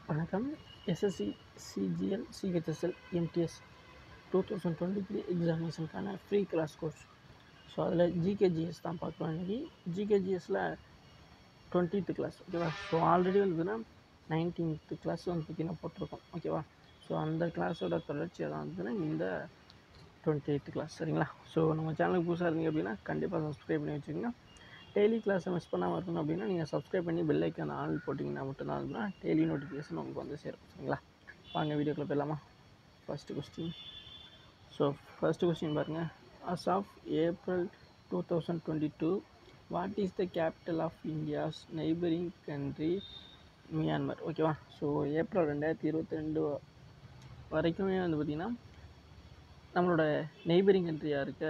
வணக்கம் SSC CGL CHSL MTS two thousand twenty three எக்ஸாமினேஷனுக்கான free class course so அதில் GKGS தான் பார்க்கலாம் இன்றைக்கி ஜிகேஜிஎஸில் டுவெண்ட்டீத்து கிளாஸ் ஓகேவா ஸோ ஆல்ரெடி வந்து பார்த்தீங்கன்னா நைன்டீன்த்து கிளாஸ் வந்து பார்த்தீங்கன்னா போட்டிருக்கோம் ஓகேவா ஸோ அந்த கிளாஸோட தொடர்ச்சியாக தான் வந்து இந்த டுவெண்ட்டி எய்த்து கிளாஸ் சரிங்களா ஸோ நம்ம சேனலுக்கு புதுசாக இருந்தீங்க அப்படின்னா கண்டிப்பாக சப்ஸ்கிரைப் பண்ணி வச்சுக்கோங்க டெய்லி கிளாஸை மிஸ் பண்ணாமல் இருக்கணும் அப்படின்னா நீங்கள் சப்ஸ்கிரைப் பண்ணி பெல் ஐக்கான ஆள் போட்டிங்கன்னா மட்டும்தான் அதுனா டெய்லி நோட்டிஃபிகேஷன் உங்களுக்கு வந்து சேரும் சரிங்களா வாங்க வீடியோக்குள்ள போயிடலாமா first question so first question பாருங்கள் as of April two thousand twenty two what is the capital of India's neighbouring country Myanmar ஓகேவா ஸோ ஏப்ரல் ரெண்டாயிரத்தி இருபத்தி ரெண்டு வரைக்குமே வந்து பார்த்திங்கன்னா நம்மளோட நெய்பரிங் கண்ட்ரியாக இருக்க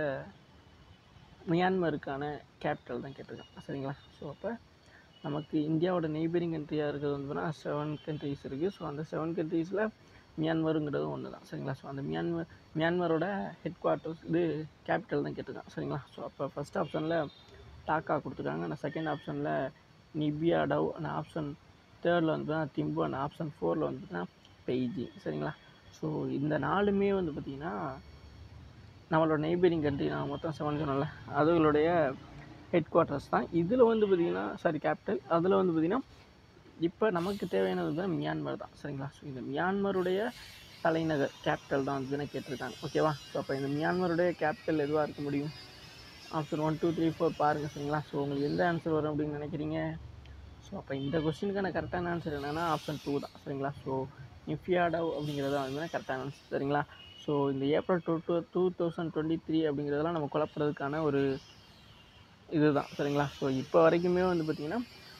மியான்மருக்கான கேபிட்டல் தான் கேட்டிருக்கேன் சரிங்களா ஸோ அப்போ நமக்கு இந்தியாவோட நெய்பரிங் கண்ட்ரியாக இருக்கிறது வந்து பார்த்தீங்கன்னா செவன் கண்ட்ரிஸ் இருக்குது ஸோ அந்த செவன் கண்ட்ரீஸில் மியான்மருங்கிறது ஒன்று தான் சரிங்களா ஸோ அந்த மியான்மர் மியான்மரோட ஹெட் குவார்ட்டர்ஸ் இது கேபிட்டல் தான் கேட்டிருக்கான் சரிங்களா ஸோ அப்போ ஃபஸ்ட் ஆப்ஷனில் டாக்கா கொடுத்துருக்காங்க அந்த செகண்ட் ஆப்ஷனில் நிபியாடவ் அந்த ஆப்ஷன் தேர்டில் வந்து பார்த்தீங்கன்னா திம்பு அந்த ஆப்ஷன் ஃபோரில் வந்து பார்த்தீங்கன்னா பெய்ஜி சரிங்களா ஸோ இந்த நாலுமே வந்து பார்த்திங்கன்னா நம்மளோட நெய்பரிங் கண்ட்ரி நான் மொத்தம் செவன் சொன்னல அதுகளுடைய ஹெட் குவார்ட்டர்ஸ் தான் இதில் வந்து பார்த்திங்கன்னா சாரி கேபிட்டல் அதில் வந்து பார்த்திங்கன்னா இப்போ நமக்கு தேவையானது வந்து மியான்மர் தான் சரிங்களா ஸோ இந்த மியான்மருடைய தலைநகர் கேபிட்டல் தான் வந்து கேட்டிருக்காங்க ஓகேவா ஸோ அப்போ இந்த மியான்மருடைய கேபிட்டல் எதுவாக இருக்க முடியும் option one two three four பாருங்கள் சரிங்களா ஸோ உங்களுக்கு எந்த ஆன்சர் வரும் அப்படின்னு நினைக்கிறீங்க ஸோ அப்போ இந்த கொஸ்டினுக்கான கரெக்டான ஆன்சர் என்னென்னா ஆப்ஷன் டூ தான் சரிங்களா ஸோ நிஃபியாடவ் அப்படிங்கிறது வந்து கரெக்டான ஆன்சர் சரிங்களா ஸோ இந்த April two two two thousand twenty three அப்படிங்கிறதெல்லாம் நம்ம குழப்பறதுக்கான ஒரு இதுதான் சரிங்களா ஸோ இப்போ வரைக்குமே வந்து பார்த்திங்கன்னா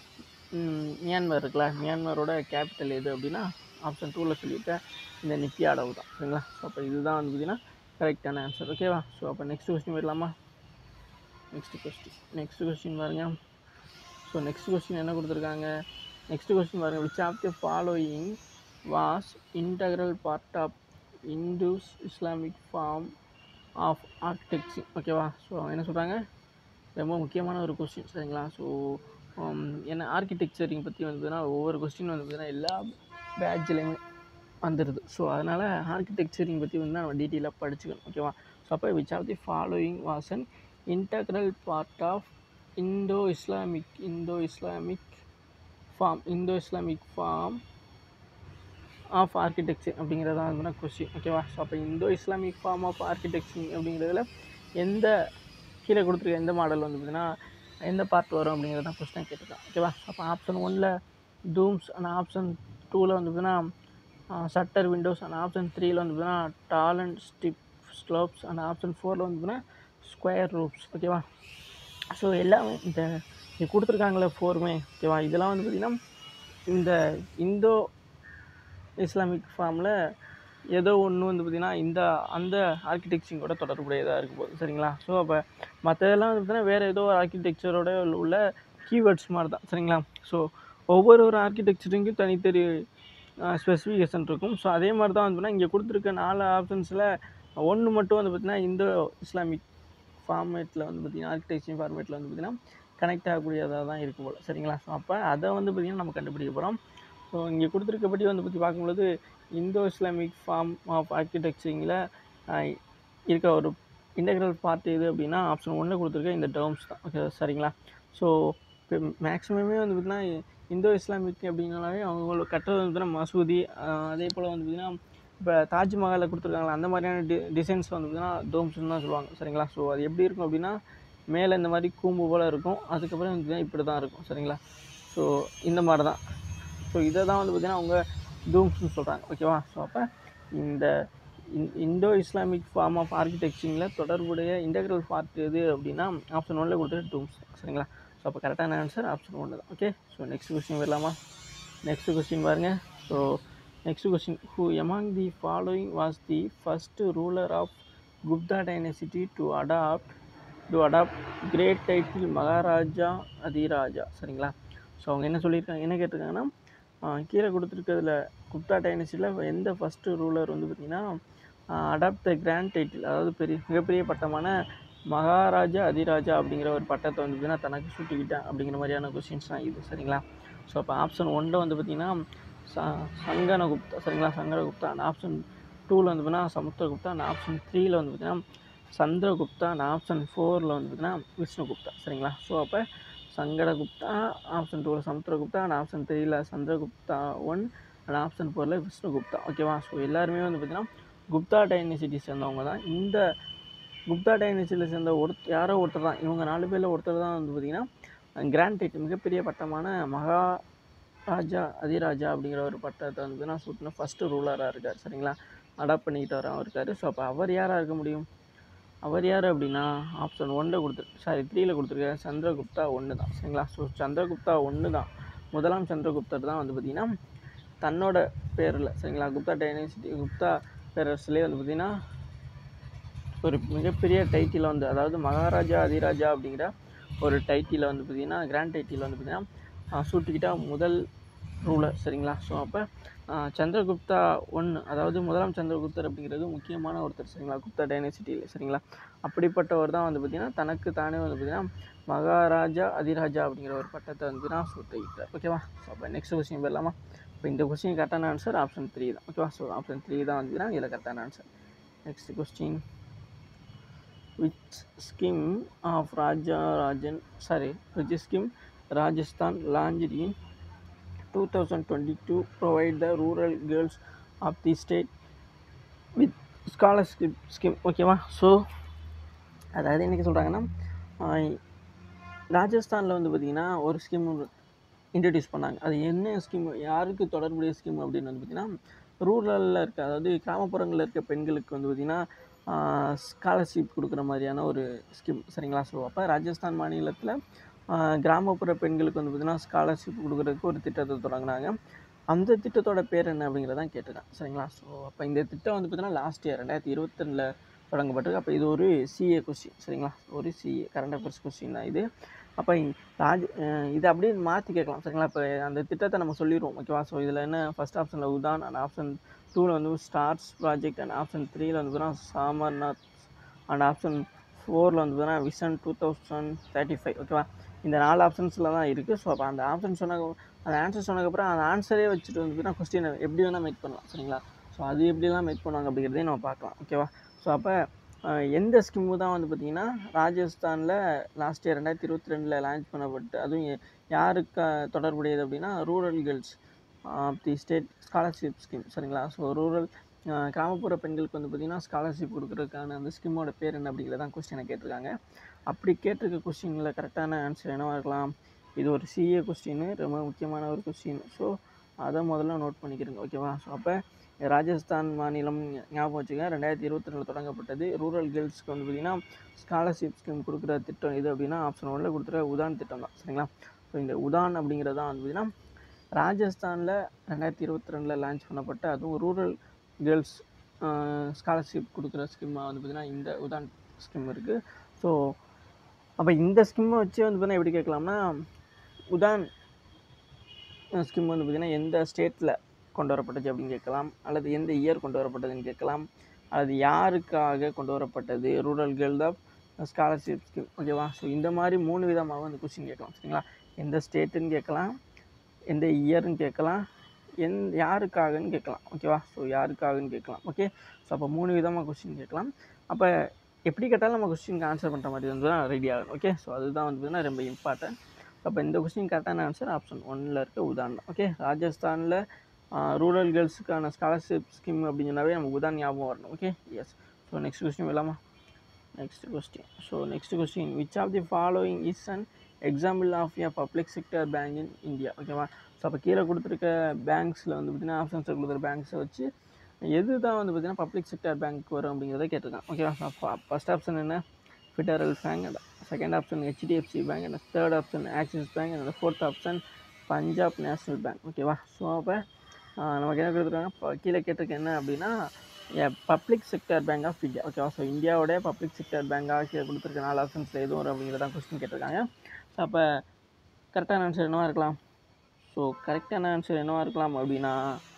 மியான்மர் இருக்குல்ல மியான்மரோட கேபிட்டல் எது அப்படின்னா ஆப்ஷன் டூவில் சொல்லியிருக்கேன் இந்த நிப்பியாடவு தான் சரிங்களா ஸோ அப்போ இதுதான் வந்து பார்த்திங்கன்னா கரெக்டான ஆன்சர் ஓகேவா ஸோ அப்போ நெக்ஸ்ட் கொஸ்டின் போயிடலாமா நெக்ஸ்ட் கொஸ்டின் நெக்ஸ்ட் கொஸ்டின் பாருங்க ஸோ நெக்ஸ்ட் கொஸ்டின் என்ன கொடுத்துருக்காங்க நெக்ஸ்ட் கொஸ்டின் பாருங்கள் which of the following was integral part of Indus Islamic form of architecture ஓகேவா ஸோ என்ன சொல்கிறாங்க ரொம்ப முக்கியமான ஒரு கொஸ்டின் சரிங்களா ஸோ என்ன ஆர்கிடெக்சரிங் பற்றி வந்ததுன்னா ஒவ்வொரு கொஸ்டின் வந்து பார்த்தீங்கன்னா எல்லா பேட்ச்லேயுமே வந்துடுது ஸோ அதனால் ஆர்கிடெக்சரிங் பற்றி வந்து நம்ம டீட்டெயிலாக படிச்சுக்கணும் ஓகேவா ஸோ அப்போ which of the following was an integral part of Indo Islamic Indo Islamic form Indo Islamic form of architecture அப்படிங்கிறது தான் வந்து கொஸ்டின் ஓகேவா ஸோ அப்போ Indo Islamic form of architecture அப்படிங்கிறதுல எந்த கீழே கொடுத்துருக்க எந்த மாடல் வந்து பார்த்தீங்கன்னா எந்த பார்ட் வரும் அப்படிங்கிறது தான் கொஸ்டின் கேட்டிருக்கேன் ஓகேவா அப்போ ஆப்ஷன் ஒனில் டூம்ஸ் அண்ட் ஆப்ஷன் டூவில் வந்து பார்த்தீங்கன்னா ஷட்டர் விண்டோஸ் அண்ட் ஆப்ஷன் த்ரீயில் வந்து பார்த்தீங்கன்னா tall and steep slopes and option ஃபோரில் வந்து பார்த்தீங்கன்னா ஸ்கொயர் ரூப்ஸ் ஓகேவா ஸோ எல்லாமே இந்த இது கொடுத்துருக்காங்களே ஃபோருமே ஓகேவா இதெல்லாம் வந்து பார்த்திங்கன்னா இந்த இந்தோ இஸ்லாமிக் ஃபார்மில் ஏதோ ஒன்று வந்து பார்த்திங்கன்னா இந்த அந்த ஆர்கிடெக்சரோட தொடர்புடையதாக இருக்கும் போது சரிங்களா ஸோ அப்போ மற்றதெல்லாம் வந்து பார்த்திங்கன்னா வேறு ஏதோ ஒரு ஆர்கிடெக்சரோட உள்ள கீவேர்ட்ஸ் மாதிரி தான் சரிங்களா ஸோ ஒவ்வொரு ஒரு ஆர்கிடெக்சருக்கும் தனித்தனி ஸ்பெசிஃபிகேஷன் இருக்கும் ஸோ அதே மாதிரி தான் வந்து இங்கே கொடுத்துருக்க நாலு ஆப்ஷன்ஸில் ஒன்று மட்டும் வந்து பார்த்திங்கன்னா இந்தோ இஸ்லாமிக் ஃபார்மேட்டில் வந்து பார்த்திங்கன்னா ஆர்கிடெக்சர் ஃபார்மேட்டில் வந்து பார்த்திங்கன்னா கனெக்ட் ஆகக்கூடியதாக தான் இருக்கும் போல் சரிங்களா ஸோ அப்போ அதை வந்து பார்த்திங்கன்னா நம்ம கண்டுபிடிக்க போகிறோம் ஸோ இங்கே கொடுத்துருக்கப்படி வந்து பற்றி பார்க்கும்பொழுது இந்தோ இஸ்லாமிக் ஃபார்ம் ஆஃப் ஆர்கிடெக்சரிங்கில் இருக்க ஒரு இன்டெக்ரல் பார்ட் எது அப்படின்னா ஆப்ஷன் ஒன்று கொடுத்துருக்க இந்த டேர்ம்ஸ் தான் ஓகே சரிங்களா ஸோ இப்போ மேக்ஸிமமே வந்து பார்த்திங்கன்னா இந்தோ இஸ்லாமிக் அப்படின்னாலே அவங்க கட்டுறது வந்து பார்த்திங்கன்னா மசூதி அதே போல் வந்து பார்த்திங்கன்னா இப்போ தாஜ்மஹாலில் கொடுத்துருக்காங்களா அந்த மாதிரியான டி டிசைன்ஸ் வந்து பார்த்திங்கன்னா டோம்ஸ்னு தான் சொல்லுவாங்க சரிங்களா ஸோ அது எப்படி இருக்கும் அப்படின்னா மேலே இந்த மாதிரி கூம்பு போல் இருக்கும் அதுக்கப்புறம் வந்து இப்படி தான் இருக்கும் சரிங்களா ஸோ இந்த மாதிரி தான் ஸோ இதை தான் வந்து பார்த்திங்கன்னா அவங்க டூம்ஸ்னு சொல்கிறாங்க ஓகேவா ஸோ அப்போ இந்த இந்தோ இஸ்லாமிக் ஃபார்ம் ஆஃப் ஆர்கிடெக்சரிங்கில் தொடர்புடைய இன்டெக்ரல் பார்ட் எது அப்படின்னா ஆப்ஷன் ஒன்றில் கொடுத்துட்டு டூம்ஸ் சரிங்களா ஸோ அப்போ கரெக்டான ஆன்சர் ஆப்ஷன் ஒன்று தான் ஓகே ஸோ நெக்ஸ்ட் கொஸ்டின் வரலாமா நெக்ஸ்ட் கொஸ்டின் பாருங்கள் so next question who among the following was the first ruler of Gupta dynasty to adopt to adopt great title Maharaja Adhiraja சரிங்களா ஸோ அவங்க என்ன சொல்லியிருக்காங்க என்ன கேட்டிருக்காங்கன்னா கீழே கொடுத்துருக்கிறதுல குப்தா டைனசியில் எந்த ஃபஸ்ட்டு ரூலர் வந்து பார்த்திங்கன்னா அடாப்ட் த கிராண்ட் டைட்டில் அதாவது பெரிய மிகப்பெரிய பட்டமான மகாராஜா அதிராஜா அப்படிங்கிற ஒரு பட்டத்தை வந்து பார்த்திங்கன்னா தனக்கு சூட்டிக்கிட்டேன் அப்படிங்கிற மாதிரியான கொஸ்டின்ஸ் தான் இது சரிங்களா ஸோ அப்போ ஆப்ஷன் ஒன்றில் வந்து பார்த்திங்கன்னா ச சங்கனகுப்தா சரிங்களா சங்கரகுப்தா அண்ட் ஆப்ஷன் டூவில் வந்து பார்த்தீங்கன்னா சமுத்திரகுப்தா அண்ட் ஆப்ஷன் த்ரீயில் வந்து பார்த்தீங்கன்னா சந்திரகுப்தா அண்ட் ஆப்ஷன் ஃபோரில் வந்து பார்த்தீங்கன்னா விஷ்ணுகுப்தா சரிங்களா ஸோ அப்போ சங்கடகுப்தா ஆப்ஷன் டூவில் சமுத்திரகுப்தா அண்ட் ஆப்ஷன் த்ரீயில் சந்திரகுப்தா ஒன் அண்ட் ஆப்ஷன் ஃபோரில் விஷ்ணுகுப்தா ஓகேவா ஸோ எல்லாருமே வந்து பார்த்தீங்கன்னா குப்தா டைனிசிட்டி சேர்ந்தவங்க தான் இந்த குப்தா டைனிசிட்டியில் சேர்ந்த ஒருத்தர் யாரோ ஒருத்தர் தான் இவங்க நாலு பேரில் ஒருத்தர் தான் வந்து பார்த்திங்கன்னா கிராண்ட் டைட் மிகப்பெரிய பட்டமான மகா ராஜா அதிராஜா அப்படிங்கிற ஒரு பட்டத்தை வந்து பார்த்தீங்கன்னா சூட்டின ஃபஸ்ட்டு ரூலராக இருக்கார் சரிங்களா அடாப்ட் பண்ணிக்கிட்டு வரவும் இருக்கார் ஸோ அப்போ அவர் யாராக இருக்க முடியும் அவர் யார் அப்படின்னா ஆப்ஷன் ஒன்றில் கொடுத்துரு சாரி த்ரீயில் கொடுத்துருக்க சந்திரகுப்தா ஒன்று தான் சரிங்களா ஸோ சந்திரகுப்தா ஒன்று தான் முதலாம் சந்திரகுப்தர் தான் வந்து பார்த்திங்கன்னா தன்னோட பேரில் சரிங்களா குப்தா டைனசிட்டி குப்தா பேரரசுலேயே வந்து பார்த்திங்கன்னா ஒரு மிகப்பெரிய டைட்டில் வந்து அதாவது மகாராஜா அதிராஜா அப்படிங்கிற ஒரு டைட்டில் வந்து பார்த்திங்கன்னா கிராண்ட் டைட்டில் வந்து பார்த்திங்கன்னா சூட்டிக்கிட்ட முதல் ரூலர் சரிங்களா ஸோ அப்போ சந்திரகுப்தா ஒன்று அதாவது முதலாம் சந்திரகுப்தர் அப்படிங்கிறது முக்கியமான ஒருத்தர் சரிங்களா குப்தா டைனசிட்டியில் சரிங்களா அப்படிப்பட்டவர் தான் வந்து பார்த்திங்கன்னா தனக்கு தானே வந்து பார்த்திங்கன்னா மகாராஜா அதிராஜா அப்படிங்கிற ஒரு பட்டத்தை வந்து பார்த்தீங்கன்னா சூட்டிக்கிட்டார் ஓகேவா ஸோ அப்போ நெக்ஸ்ட் கொஸ்டின் போயிடலாமா இப்போ இந்த கொஸ்டின் கரெக்டான ஆன்சர் ஆப்ஷன் த்ரீ தான் ஓகேவா ஸோ ஆப்ஷன் த்ரீ தான் வந்து இதில் கரெக்டான answer next question which scheme of Raja Rajan sorry which scheme Rajasthan launched in two thousand twenty two provide the rural girls of the state with scholarship scheme ஓகேவா so அதாவது என்ன சொல்கிறாங்கன்னா ராஜஸ்தானில் வந்து பார்த்திங்கன்னா ஒரு ஸ்கீம் இன்ட்ரடியூஸ் பண்ணாங்க அது என்ன ஸ்கீம் யாருக்கு தொடர்புடைய ஸ்கீம் அப்படின்னு வந்து பார்த்திங்கன்னா ரூரலில் இருக்க அதாவது கிராமப்புறங்களில் இருக்க பெண்களுக்கு வந்து பார்த்திங்கன்னா ஸ்காலர்ஷிப் கொடுக்குற மாதிரியான ஒரு ஸ்கீம் சரிங்களா ஸோ அப்போ ராஜஸ்தான் மாநிலத்தில் கிராமப்புற பெண்களுக்கு வந்து பார்த்திங்கன்னா ஸ்காலர்ஷிப் கொடுக்குறதுக்கு ஒரு திட்டத்தை தொடங்கினாங்க அந்த திட்டத்தோட பேர் என்ன அப்படிங்கிறதான் கேட்டிருக்கேன் சரிங்களா ஸோ அப்போ இந்த திட்டம் வந்து பார்த்திங்கன்னா லாஸ்ட் இயர் ரெண்டாயிரத்தி இருபத்தி ரெண்டில் தொடங்கப்பட்டிருக்கு அப்போ இது ஒரு சிஏ கொஸ்டின் சரிங்களா ஒரு சிஏ கரண்ட் அஃபேர்ஸ் கொஸ்டின் தான் இது அப்போ ராஜ் இதை அப்படியே மாற்றி கேட்கலாம் சரிங்களா இப்போ அந்த திட்டத்தை நம்ம சொல்லிடுவோம் ஓகேவா ஸோ இதில் என்ன ஃபஸ்ட் ஆப்ஷனில் உதான் அண்ட் ஆப்ஷன் டூவில் வந்து ஸ்டார்ஸ் ப்ராஜெக்ட் அண்ட் ஆப்ஷன் த்ரீயில் வந்து பார்த்தீங்கன்னா சாமர்நாத் அண்ட் ஆப்ஷன் ஃபோரில் வந்து பார்த்தீங்கன்னா vision two thousand thirty five ஓகேவா இந்த நாலு ஆப்ஷன்ஸில் தான் இருக்குது ஸோ அப்போ அந்த ஆப்ஷன் சொன்ன அந்த ஆன்சர் சொன்னதுக்கப்புறம் அந்த ஆன்சரே வச்சுட்டு வந்து பார்த்தீங்கன்னா கொஸ்டினை எப்படி வேணால் மேக் பண்ணலாம் சரிங்களா ஸோ அது எப்படிலாம் மேக் பண்ணுவாங்க அப்படிங்கிறதையும் நம்ம பார்க்கலாம் ஓகேவா ஸோ அப்போ எந்த ஸ்கீமு தான் வந்து பார்த்திங்கன்னா ராஜஸ்தானில் லாஸ்ட் இயர் ரெண்டாயிரத்தி இருபத்தி ரெண்டில் லான்ச் பண்ணப்பட்டு அதுவும் யாருக்கு தொடர்புடையது அப்படின்னா rural girls of the state scholarship scheme சரிங்களா ஸோ ரூரல் கிராமப்புற பெண்களுக்கு வந்து பார்த்திங்கன்னா ஸ்காலர்ஷிப் கொடுக்குறதுக்கான அந்த ஸ்கீமோட பேர் என்ன அப்படிங்கிறதான் கொஸ்டினை கேட்டிருக்காங்க அப்படி கேட்டிருக்க கொஸ்டினில் கரெக்டான ஆன்சர் என்னவாக இருக்கலாம் இது ஒரு சிஏ கொஸ்டின் ரொம்ப முக்கியமான ஒரு கொஸ்டின் ஸோ அதை முதல்ல நோட் பண்ணிக்கிறேங்க ஓகேவா ஸோ அப்போ ராஜஸ்தான் மாநிலம் ஞாபகம் வச்சுக்க ரெண்டாயிரத்தி இருபத்தி ரெண்டில் தொடங்கப்பட்டது ரூரல் கேர்ள்ஸ்க்கு வந்து பார்த்திங்கன்னா ஸ்காலர்ஷிப் ஸ்கீம் கொடுக்குற திட்டம் இது அப்படின்னா ஆப்ஷன் ஒன்றில் கொடுத்துற உதான் திட்டம் தான் சரிங்களா ஸோ இந்த உதான் அப்படிங்கிறது தான் வந்து பார்த்திங்கன்னா ராஜஸ்தானில் ரெண்டாயிரத்தி இருபத்தி ரெண்டில் லான்ச் பண்ணப்பட்ட அதுவும் ரூரல் கேர்ள்ஸ் ஸ்காலர்ஷிப் கொடுக்குற ஸ்கீமாக வந்து பார்த்திங்கன்னா இந்த உதான் ஸ்கீம் இருக்குது ஸோ அப்போ இந்த ஸ்கீமை வச்சு வந்து பார்த்தீங்கன்னா எப்படி கேட்கலாம்னா உதான் ஸ்கீம் வந்து பார்த்திங்கன்னா எந்த ஸ்டேட்டில் கொண்டு வரப்பட்டது அப்படின்னு கேட்கலாம் அல்லது எந்த இயர் கொண்டு வரப்பட்டதுன்னு கேட்கலாம் அல்லது யாருக்காக கொண்டு வரப்பட்டது rural girl of scholarship scheme ஓகேவா ஸோ இந்த மாதிரி மூணு விதமாக வந்து கொஸ்டின் கேட்கலாம் சரிங்களா எந்த ஸ்டேட்டுன்னு கேட்கலாம் எந்த இயர்னு கேட்கலாம் எந் யாருக்காகன்னு கேட்கலாம் ஓகேவா ஸோ யாருக்காகன்னு கேட்கலாம் ஓகே ஸோ அப்போ மூணு விதமாக கொஸ்டின் கேட்கலாம் அப்போ எப்படி கேட்டாலும் நம்ம கொஸ்டினுக்கு ஆன்சர் பண்ணுற மாதிரி வந்து தான் ரெடி ஆகும் ஓகே ஸோ அதுதான் வந்து பார்த்தீங்கன்னா ரொம்ப இம்பார்ட்டன்ட் அப்போ இந்த கொஸ்டின் கரெக்டான ஆன்சர் ஆப்ஷன் ஒன்னில் இருக்க உதாரணம் ஓகே ராஜஸ்தானில் ரூரல் கேர்ள்ஸுக்கான ஸ்காலர்ஷிப் ஸ்கீம் அப்படின்னு சொன்னாவே நமக்கு உதான் ஞாபகம் வரணும் okay yes so next question இல்லாமா next question so next question which of the following is an example of a public sector bank in India ஓகேவா ஸோ அப்போ கீழே கொடுத்துருக்க பேங்க்ஸில் வந்து பார்த்திங்கன்னா ஆப்ஷன்ஸில் கொடுத்துருக்க பேங்க்ஸை வச்சு எது தான் வந்து பார்த்திங்கன்னா பப்ளிக் செக்டர் பேங்க் வரும் அப்படிங்கிறத கேட்டிருக்கான் ஓகேவா ஃபஸ்ட் ஆப்ஷன் என்ன federal bank and second option HDFC bank and third option Axis bank and fourth option Punjab national bank ஓகேவா ஸோ அப்போ நமக்கு என்ன கொடுத்துருக்காங்க இப்போ கீழே கேட்டிருக்க என்ன அப்படின்னா public sector bank of India ஓகேவா ஸோ இந்தியாவோட பப்ளிக் செக்டர் பேங்காக கீழே கொடுத்துருக்க நாலு ஆப்ஷன்ஸில் எதுவும் வரும் அப்படிங்கிறதான் கொஸ்டின் கேட்டிருக்காங்க ஸோ அப்போ கரெக்டான ஆன்சர் என்னவாக இருக்கலாம் ஸோ கரெக்டான ஆன்சர் என்னவாக இருக்கலாம் அப்படின்னா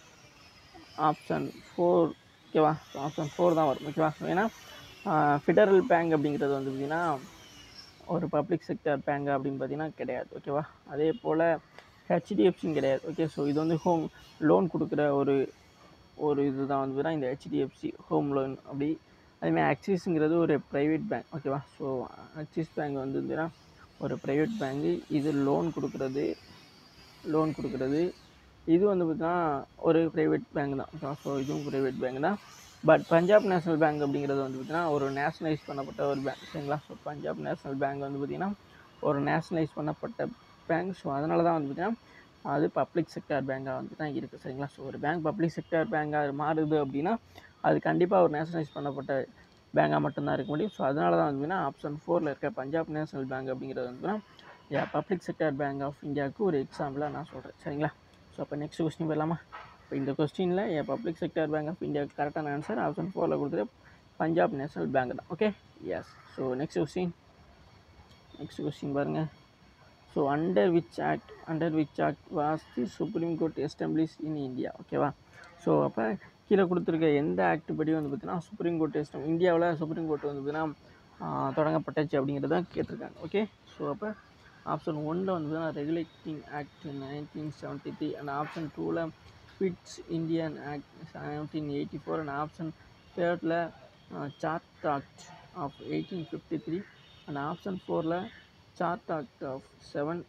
ஆப்ஷன் ஃபோர் ஓகேவா ஸோ ஆப்ஷன் ஃபோர் தான் வரும் ஓகேவா ஸோ ஏன்னா ஃபெடரல் பேங்க் அப்படிங்கிறது வந்து பார்த்திங்கன்னா ஒரு பப்ளிக் செக்டர் பேங்க் அப்படின்னு பார்த்தீங்கன்னா கிடையாது ஓகேவா அதே போல் ஹெச்டிஎஃப்சியும் கிடையாது ஓகே ஸோ இது வந்து ஹோம் லோன் கொடுக்குற ஒரு ஒரு இதுதான் வந்து பார்த்தீங்கன்னா இந்த ஹெச்டிஎஃப்சி ஹோம் லோன் அப்படி அதுமாதிரி ஆக்சிஸுங்கிறது ஒரு ப்ரைவேட் பேங்க் ஓகேவா ஸோ ஆக்சிஸ் பேங்க் வந்து பார்த்தீங்கன்னா ஒரு ப்ரைவேட் பேங்கு இது லோன் கொடுக்குறது லோன் கொடுக்குறது இது வந்து பார்த்தீங்கன்னா ஒரு ப்ரைவேட் பேங்க் தான் ஓகேவா ஸோ இதுவும் ப்ரைவேட் பேங்க் தான் பட் பஞ்சாப் நேஷ்னல் பேங்க் அப்படிங்கிறது வந்து பார்த்தீங்கன்னா ஒரு நேஷனலைஸ் பண்ணப்பட்ட ஒரு பேங்க் சரிங்களா ஸோ பஞ்சாப் நேஷ்னல் பேங்க் வந்து பார்த்திங்கன்னா ஒரு நேஷனலைஸ் பண்ணப்பட்ட பேங்க் ஸோ அதனால தான் வந்து பார்த்திங்கன்னா அது பப்ளிக் செக்டார் பேங்காக வந்து தான் இருக்குது சரிங்களா ஸோ ஒரு பேங்க் பப்ளிக் செக்டார் பேங்காக மாறுது அப்படின்னா அது கண்டிப்பாக ஒரு நேஷனலைஸ் பண்ணப்பட்ட பேங்காக மட்டும்தான் இருக்க முடியும் ஸோ அதனால தான் வந்து பார்த்தீங்கன்னா ஆப்ஷன் ஃபோரில் இருக்க பஞ்சாப் நேஷனல் பேங்க் அப்படிங்கிறது வந்து பார்த்தீங்கன்னா பப்ளிக் செக்டார் பேங்க் ஆஃப் இந்தியாவுக்கு ஒரு எக்ஸாம்பிளாக நான் சொல்கிறேன் சரிங்களா ஸோ அப்போ நெக்ஸ்ட் கொஸ்டின் போயிடலாமா இப்போ இந்த கொஸ்டினில் a public sector bank of இந்தியாவுக்கு கரெக்டான ஆன்சர் ஆப்ஷன் ஃபோரில் கொடுத்துட்டு பஞ்சாப் நேஷனல் பேங்க் தான் okay yes so next question next question பாருங்கள் so under which act under which act was the supreme court establish in India ஓகேவா ஸோ அப்போ கீழே கொடுத்துருக்க எந்த ஆக்ட் படி வந்து பார்த்தீங்கன்னா சுப்ரீம் கோர்ட் எஸ்டம் இந்தியாவில் சுப்ரீம் கோர்ட் வந்து பார்த்தீங்கன்னா தொடங்கப்பட்டுச்சு அப்படிங்கிறத கேட்டிருக்காங்க ஓகே ஸோ அப்போ ஆப்ஷன் ஒன்றில் வந்து பார்த்தீங்கன்னா regulating act nineteen seventy three and option டூவில் Pitts Indian act seventeen eighty four and option தேர்டில் charter act of eighteen fifty three and option ஃபோரில் சார்ட் ஆக்ட் ஆஃப் செவன்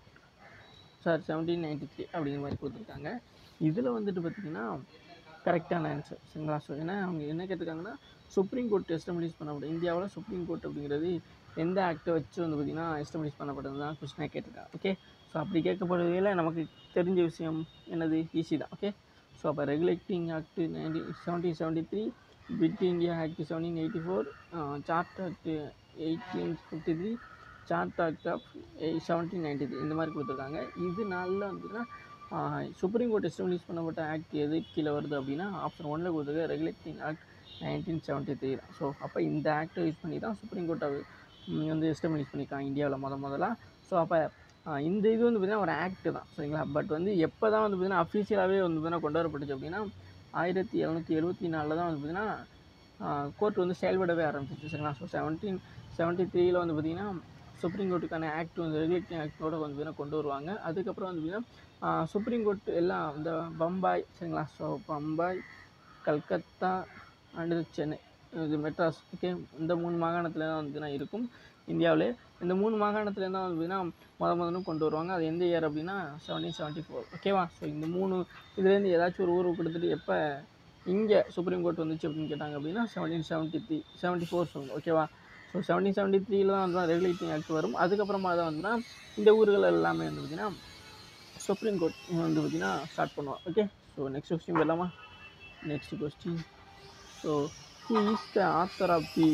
சார் செவன்டீன் நைன்டி த்ரீ அப்படிங்கிற மாதிரி கொடுத்துருக்காங்க இதில் வந்துட்டு பார்த்திங்கன்னா கரெக்டான ஆன்சர் சரிங்களா ஸோ ஏன்னா அவங்க என்ன கேட்டிருக்காங்கன்னா சுப்ரீம் கோர்ட் எஸ்டபிளிஷ் பண்ணப்பட்ட இந்தியாவில் சுப்ரீம் கோர்ட் அப்படிங்கிறது எந்த ஆக்டை வச்சு வந்து பார்த்திங்கன்னா எஸ்டபிளிஷ் பண்ணப்பட்டது தான் கொஸ்டினாக கேட்டிருக்காங்க ஓகே ஸோ அப்படி கேட்கப்படுவதில் நமக்கு தெரிஞ்ச விஷயம் என்னது ஈஸி தான் ஓகே ஸோ அப்போ regulating act nineteen seventeen seventy three Pitt India act seventeen eighty four charter act eighteen fifty three charter act of seventeen ninety three இந்த மாதிரி கொடுத்துருக்காங்க இது நாளில் வந்துன்னா சுப்ரீம் கோர்ட் எஸ்டாப்ளிஷ் பண்ணப்பட்ட ஆக்ட் எது கீழே வருது அப்படின்னா ஆப்ஷன் ஒன்றில் கொடுத்துருக்க regulating act nineteen seventy three தான் ஸோ அப்போ இந்த ஆக்டை யூஸ் பண்ணி தான் சுப்ரீம் கோர்ட்டை வந்து எஸ்டாப்ளிஷ் பண்ணியிருக்காங்க இந்தியாவில் முத முதல்ல ஸோ அப்போ இந்த இது வந்து பார்த்திங்கன்னா ஒரு ஆக்ட் தான் சரிங்களா பட் வந்து எப்போ தான் வந்து பார்த்திங்கன்னா அஃபீஷியலாகவே வந்து பார்த்திங்கன்னா கொண்டு வரப்பட்டுச்சு அப்படின்னா ஆயிரத்தி எழுநூற்றி எழுபத்தி நாலில் தான் வந்து பார்த்திங்கன்னா கோர்ட் வந்து செயல்படவே ஆரம்பிச்சிச்சு சரிங்களா ஸோ செவன்டீன் செவன்ட்டி த்ரீயில் வந்து பார்த்திங்கன்னா சுப்ரீம் கோர்ட்டுக்கான ஆக்ட் வந்து ரெகுலேட்டிங் ஆக்டோட வந்து பார்த்திங்கன்னா கொண்டு வருவாங்க அதுக்கப்புறம் வந்து பார்த்திங்கன்னா சுப்ரீம் கோர்ட் எல்லாம் இந்த பம்பாய் சரிங்களா ஸோ பம்பாய் கல்கத்தா அண்டு சென்னை இது மெட்ராஸ் ஓகே இந்த மூணு மாகாணத்தில் தான் வந்து நான் இருக்கும் இந்தியாவிலே இந்த மூணு மாகாணத்தில் தான் வந்து பார்த்திங்கன்னா முத முதல்ல கொண்டு வருவாங்க அது எந்த இயர் அப்படின்னா செவன்டீன் செவன்ட்டி ஃபோர் ஓகேவா ஸோ இந்த மூணு இதுலேருந்து ஏதாச்சும் ஒரு ஊருக்கு கொடுத்துட்டு எப்போ இங்கே சுப்ரீம் கோர்ட் வந்துச்சு அப்படின்னு கேட்டாங்க அப்படின்னா seventeen seventy three seventy four சொல்லுங்கள் ஓகேவா ஸோ செவன்டீன் செவன்ட்டி த்ரீல தான் வந்து ரெகுலேட்டிங் ஆக்ட் வரும் அதுக்கப்புறமா தான் வந்துன்னா இந்த ஊர்கள் எல்லாமே வந்து பார்த்திங்கன்னா சுப்ரீம் கோர்ட் வந்து பார்த்திங்கன்னா ஸ்டார்ட் பண்ணுவோம் ஓகே ஸோ நெக்ஸ்ட் கொஸ்டின் வரலாமா next question so he is the author of the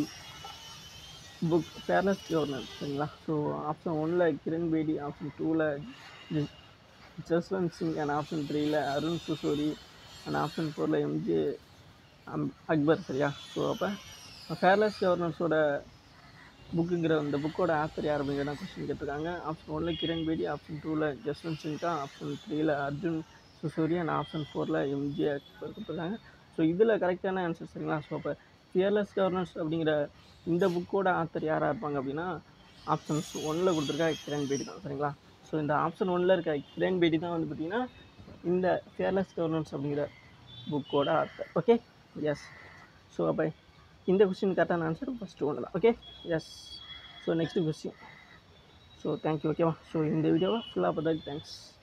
book fairness governance சரிங்களா ஸோ ஆப்ஷன் ஒன்னில் கிரண் பேடி ஆப்ஷன் டூவில் ஜஸ்வந்த் சிங் அண்ட் ஆப்ஷன் த்ரீயில் அருண் சுசோரி அண்ட் ஆப்ஷன் ஃபோரில் எம்ஜே அக்பர் சரியா ஸோ அப்போ ஃபேர்லெஸ் கவர்னன்ஸோட புக்குங்கிற அந்த புக்கோட ஆத்தர் யார் அப்படிங்கிற கொஸ்டின் கேட்டிருக்காங்க ஆப்ஷன் ஒன்னில் கிரண் பேடி ஆப்ஷன் டூவில் ஜஸ்வந்த் சிங் தான் ஆப்ஷன் த்ரீயில் அர்ஜுன் சுசூரி அண்ட் ஆப்ஷன் ஃபோரில் எம்ஜி அக்பர் கொடுத்துருக்காங்க ஸோ இதில் கரெக்டான ஆன்சர் சரிங்களா ஸோ அப்போ ஃபியர்லெஸ் கவர்னன்ஸ் அப்படிங்கிற இந்த புக்கோட ஆத்தர் யாராக இருப்பாங்க அப்படின்னா ஆப்ஷன்ஸ் ஒன்னில் கொடுத்துருக்கா கிரண் பேடி தான் சரிங்களா ஸோ இந்த ஆப்ஷன் ஒன்னில் இருக்க கிரண் பேடி தான் வந்து பார்த்திங்கன்னா இந்த ஃபியர்லெஸ் கவர்னன்ஸ் அப்படிங்கிற புக்கோட ஆத்தர் ஓகே எஸ் ஸோ அப்போ இந்த கொஸ்டின் கரெக்டான ஆன்சர் ஃபஸ்ட்டு ஒன்று தான் okay yes so next question so thank you ஓகேவா ஸோ இந்த வீடியோவை ஃபுல்லாக பார்த்ததுக்கு தேங்க்ஸ்